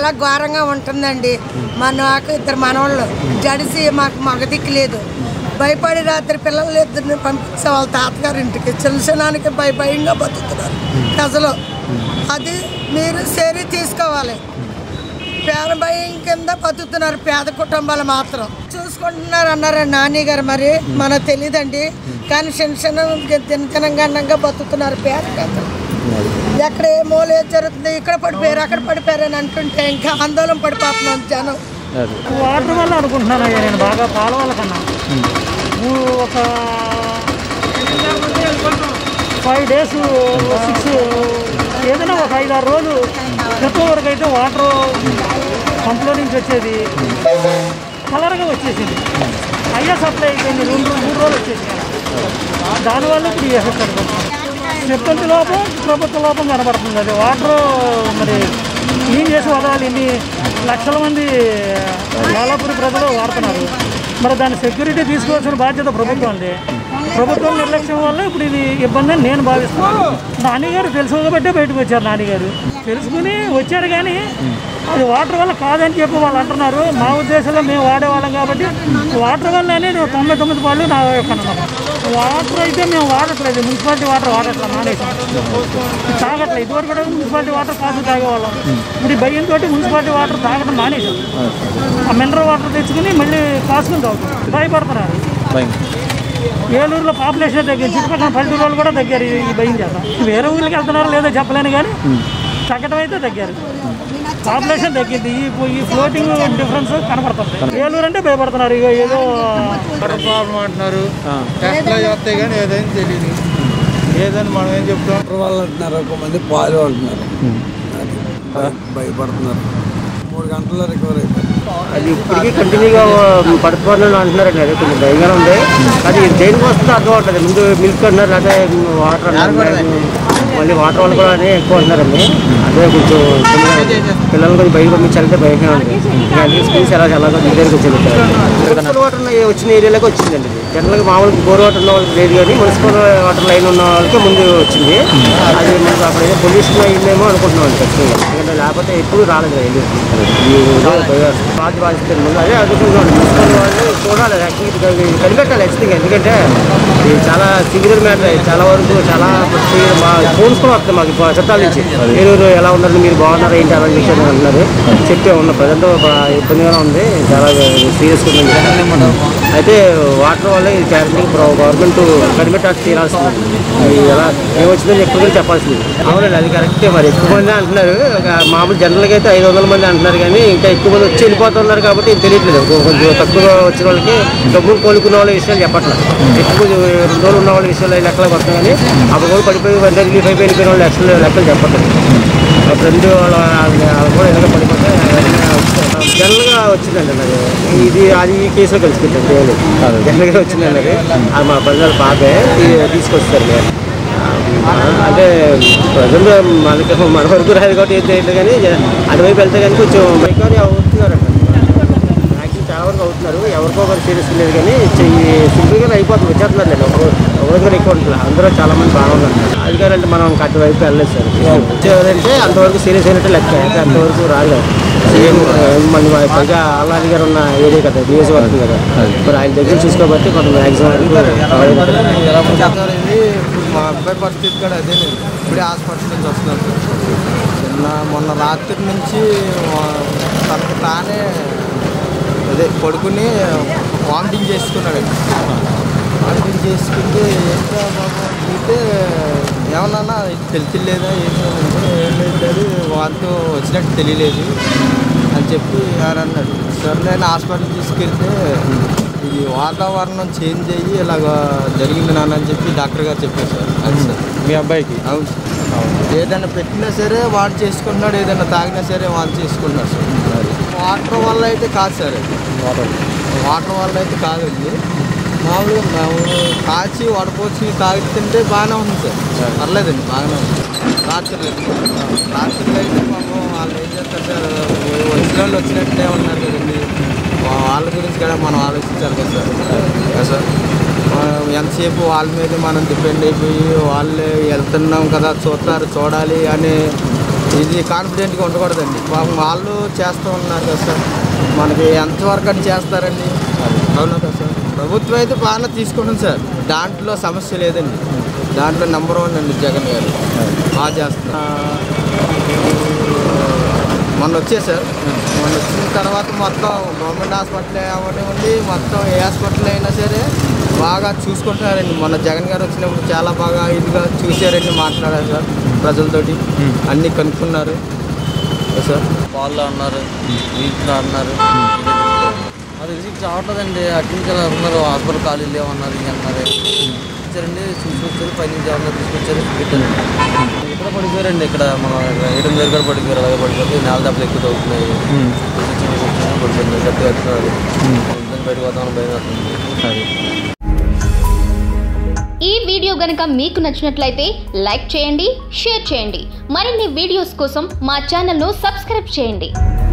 చాలా ఘోరంగా ఉంటుందండి మా నాకు ఇద్దరు మనవాళ్ళు జడిసి మాకు మగ దిక్కు లేదు భయపడి రాత్రి పిల్లలు ఇద్దరిని పంపించే వాళ్ళ తాతగారి ఇంటికి చిన్నచనానికి భయ భయంగా బతుకుతున్నారు ప్రజలు అది మీరు సేరి తీసుకోవాలి పేద భయం కింద బతుకుతున్నారు పేద కుటుంబాలు మాత్రం చూసుకుంటున్నారు అన్నారు నాని గారు మరి మనకు తెలియదండి కానీ చిన్న చిన్న దినకనంగా బతుకుతున్నారు పేద పెద్దలు ఎక్కడ ఏ మూల ఏది జరుగుతుంది ఇక్కడ పడిపోయారు అక్కడ పడిపోయారు అని అంటుంటే ఇంకా ఆందోళన పడిపోతున్నాం జనం అది వాటర్ వల్ల అనుకుంటున్నాను అయ్యా నేను బాగా పాల వల్ల కన్నా ఊ- ఒక ఫైవ్ డేస్ సిక్స్ ఏదైనా ఒక ఐదు ఆరు రోజులు క్రితం వరకు అయితే వాటర్ పంపులో నుంచి వచ్చేది కలర్గా వచ్చేసింది అయ్యా సప్లై అయిపోయింది రెండు మూడు రోజులు వచ్చేసింది దానివల్ల ఇప్పుడు ఈ ఎఫెక్ట్ అనుకుంటున్నాను సిబ్బంది లోపం ప్రభుత్వ లోపం కనబడుతుంది అది వాటర్ మరి క్లీన్ చేసి వదలాలి ఇన్ని లక్షల మంది లాలాపురి ప్రజలు వాడుతున్నారు మరి దాని సెక్యూరిటీ తీసుకోవాల్సిన బాధ్యత ప్రభుత్వంది ప్రభుత్వం నిర్లక్ష్యం వల్ల ఇప్పుడు ఇది ఇబ్బంది అని నేను భావిస్తున్నాను నాన్నగారు తెలుసు కాబట్టే బయటకు వచ్చారు నాన్నగారు తెలుసుకుని వచ్చారు కానీ అది వాటర్ వల్ల కాదని చెప్పి వాళ్ళు అంటున్నారు మా ఉద్దేశంలో మేము వాడేవాళ్ళం కాబట్టి వాటర్ వల్లనే తొంభై తొమ్మిది పాళ్ళు నా యొక్క నమ్మకం వాటర్ అయితే మేము వాడట్లేదు మున్సిపాలిటీ వాటర్ వాడట్లేదు మానేసాం తాగట్లేదు ఇదివరకు కూడా మున్సిపాలిటీ వాటర్ కాసు తాగేవాళ్ళం ఇప్పుడు ఈ భయంతో మున్సిపాలిటీ వాటర్ తాగడం మానేసాం ఆ మినరల్ వాటర్ తెచ్చుకుని మళ్ళీ కాసుకుని తాగుతాం భయపడుతున్నారు భయం ఏలూరులో పాపులేషన్ తగ్గింది చుట్టుపక్కల పల్లెటూరు వాళ్ళు కూడా తగ్గారు ఈ- ఈ భయం చేత వేరే ఊళ్ళకి వెళ్తున్నారో లేదో చెప్పలేను కానీ తగ్గడం అయితే తగ్గారు పాపులేషన్ తగ్గింది ఈ ఈ ఫ్లోటింగ్ డిఫరెన్స్ కనపడుతుంది ఏలూరు అంటే భయపడుతున్నారు ఇగో ఏదో వాటర్ ప్రాబ్లం అంటున్నారు ఆ. టెస్ట్లో చేస్తే కానీ ఏదైనా తెలియదు ఏదని మనం ఏం చెప్తాం వాటర్ వాళ్ళు అంటున్నారు ఒక మంది పాలు అంటున్నారు అది భయ- భయపడుతున్నారు మూడు గంటల్లో రికవర్ అయిపోయింది అది ఇప్పటికీ కంటిన్యూగా పడిపోవాలని అంటున్నారండి అది కొంచెం భయంగా ఉంది అది దేనికి వస్తుందో అర్థం అవుతుంది ముందు మిల్క్ అన్నారు అదే వాటర్ అన్నారు మళ్ళీ వాటర్ వాళ్ళు కూడా అనే ఎక్కువ అంటున్నారండి అదే కొంచెం చిన్నగా పిల్లలు కొంచెం బయట పంపించాలంటే భయంగా ఉంది ఇంకా అన్ని స్కూల్స్ ఎలా ఎలా మీ దగ్గరికి వచ్చింది మున్సిపల్ వాటర్ వచ్చిన ఏరియాలోకి వచ్చిందండి ఇది జనరల్గా మామూలుగా బోర్ వాటర్ ఉన్న వాళ్ళకి లేదు కానీ మున్సిపల్ వాటర్ లైన్ ఉన్న వాళ్ళకి ముందు వచ్చింది అది మనకు అప్పుడు ఏదో పొల్యూషన్ అయిందేమో అనుకుంటున్నాం అండి ఖచ్చితంగా ఎందుకంటే లేకపోతే ఎప్పుడు రాలేదు వెళ్ళి ఈ బాధ్య బాధిస్తుంది ముందు అదే అనుకుంటున్నాం మున్సిపల్ వాళ్ళు చూడాలి యాక్చువల్లీ ఇది కనిపెట్టాలి ఖచ్చితంగా ఎందుకంటే ఇది చాలా సివియర్ మ్యాటర్ చాలా వరకు చాలా severe. మా ఫోన్స్ కూడా వస్తాయి మాకు ఇప్పుడు చట్టాల నుంచి ఏలూరు ఎలా ఉన్నారు మీరు బాగున్నారు ఏంటి అలాంటి విషయాలు అంటున్నారు చెప్పే ఉన్న ప్రజెంట్ ఒక ఇబ్బందిగా ఉంది చాలా సీరియస్గా ఉంది అయితే వాటర్ వల్ల ఇది క్యారెక్టింగ్ గవర్నమెంట్ కనిపెట్టాల్సి తీరాల్సింది ఇది ఎలా ఏమొచ్చిందని ఎక్కువ కూడా చెప్పాల్సింది అవునండి అది కరెక్టే మరి ఎక్కువ మంది అంటున్నారు ఒక మామూలు జనరల్గా అయితే ఐదు వందల మంది అంటున్నారు కానీ ఇంకా ఎక్కువ మంది వచ్చి వెళ్ళిపోతున్నారు కాబట్టి ఇది తెలియట్లేదు కొ- కొంచెం తక్కువ వచ్చిన వాళ్ళకి డబ్బులు కోలుకున్న వాళ్ళ విషయాలు చెప్పట్లేదు ఎక్కువ రెండు రోజులు ఉన్న వాళ్ళ విషయాలు లెక్కలు పడుతున్నాయి కానీ అప్పుడు కూడా పడిపోయి వన్ రిలీఫ్ అయిపోయి వెళ్ళిపోయిన వాళ్ళ లెక్కలు లెక్కలు చెప్పట్లేదు ఆ ఫ్రెండ్ వాళ్ళ వాళ్ళు కూడా ఎలాగ పడిపోతే జనరల్గా వచ్చిందండి అన్నది ఇది అది ఈ కేసులో కలిసిపెట్టాను జనరల్గా వచ్చిందండి అది అది మా ప్రజల బాబే తీ- తీసుకొస్తారు మీరు. అంటే ప్రజెంట్ మనకి మన వరకు రాదు కాబట్టి ఏం తెలియదు కానీ అటువైపు వెళ్తే కానీ కొంచెం రికవరీ అవుతున్నారంట మ్యాక్సిమం చాలా వరకు అవుతున్నారు ఎవరికో ఒకరు సీరియస్ లేదు కానీ సింపుల్గా అయిపోతుంది వచ్చేస్తున్నారు నేను ఒక ఒక రోజు కూడా ఎక్కువ ఉంటున్నారు అందరూ చాలా మంది బాగా ఉన్నారు అధికారులు అంటే మనం అటువైపు వెళ్ళలేదు సార్ వచ్చేవారంటే అంతవరకు సీరియస్ అయినట్టు లెక్క అయితే అంతవరకు రాలేదు సేమ్ మన పైగా అల్లారి గారు ఉన్న ఏరియా కదా నియోజకవర్గం కదా మరి ఆయన దగ్గర చూసుకోబట్టి కొంత మ్యాక్సిమం వరకు ఎలా చెప్తారు ఇది ఇప్పుడు మా అబ్బాయి పరిస్థితి కూడా అదే లేదు ఇప్పుడే హాస్పిటల్ నుంచి వస్తున్నాను నిన్న మొన్న రాత్రి నుంచి వా- తనకు తానే అదే పడుకుని వామిటింగ్ చేసుకున్నాడు వామిటింగ్ చేసుకుంటే ఏంటో బాబు అంటే ఏమన్నా తెలియలేదా ఏంటో అంటే ఏం లేదు వాంతో వచ్చినట్టు తెలియలేదు అని చెప్పి ఆయన అన్నాడు సార్ నేను హాస్పిటల్ తీసుకెళ్తే ఈ వాతావరణం చేంజ్ అయ్యి ఇలాగ జరిగింది నాన్న అని చెప్పి డాక్టర్ గారు చెప్పారు సార్ అది సార్ మీ అబ్బాయికి అవును సార్ ఏదైనా పెట్టినా సరే వాడు చేసుకుంటున్నాడు ఏదైనా తాగినా సరే వాడు చేసుకుంటున్నాడు సార్ అది వాటర్ వల్ల అయితే కాదు సార్ అది వాటర్ వాటర్ వల్ల అయితే కాదండి మామూలుగా మేము కాచి వడపోసి తాగుతుంటే బాగానే ఉంది సార్ పర్లేదండి బాగానే ఉంది రాత్రి రాత్రిలో అయితే పాపం వాళ్ళు ఏం చేస్తారు సార్ వచ్చిన వాళ్ళు వచ్చినట్టే ఉన్నారు కదండి వా- వాళ్ళ గురించి కూడా మనం ఆలోచించాలి కదా సార్ కదా సార్ మనం ఎంతసేపు వాళ్ళ మీద మనం డిపెండ్ అయిపోయి వాళ్ళే వెళ్తున్నాం కదా చూస్తారు చూడాలి అనే ఇది కాన్ఫిడెంట్గా ఉండకూడదండి పాపం వాళ్ళు చేస్తూ ఉన్నారు కదా సార్ మనకి ఎంతవరకు అని చేస్తారండి అవునా కదా సార్ ప్రభుత్వం అయితే బాగానే తీసుకుంటుంది సార్ దాంట్లో సమస్య లేదండి దాంట్లో నెంబర్ వన్ అండి జగన్ గారు బాగా చేస్తున్నారు మొన్న వచ్చేసారు మొన్న వచ్చిన తర్వాత మొత్తం గవర్నమెంట్ హాస్పిటల్ అవనివ్వండి మొత్తం ఏ హాస్పిటల్ అయినా సరే బాగా చూసుకుంటున్నారండి మొన్న జగన్ గారు వచ్చినప్పుడు చాలా బాగా ఇదిగా చూశారండి మాట్లాడారు సార్ ప్రజలతోటి అన్నీ కనుక్కున్నారు సార్ పాల్లో అన్నారు వీటిలో అన్నారు అది రిజిక్ రావట్లేదండి అడ్మిట్ ఉన్నారు హాస్పిటల్ ఖాళీ లేవన్నారు ఇంక అన్నారు వచ్చారండి చూసుకొచ్చారు పైనుంచి ఎవరన్నా తీసుకొచ్చారు పెట్టారు ఇక్కడ పడిపోయారండి ఇక్కడ మన ఏడం దగ్గర పడిపోయారు అలాగే పడిపోతే నేల దెబ్బలు ఎక్కువ తగ్గుతున్నాయి పడిపోయింది గట్టిగా వస్తున్నారు ఇద్దరు బయటకు వద్దామని భయం వస్తుంది ఈ వీడియో గనుక మీకు నచ్చినట్లయితే లైక్ చేయండి షేర్ చేయండి మరిన్ని వీడియోస్ కోసం మా ఛానల్ను సబ్స్క్రైబ్ చేయండి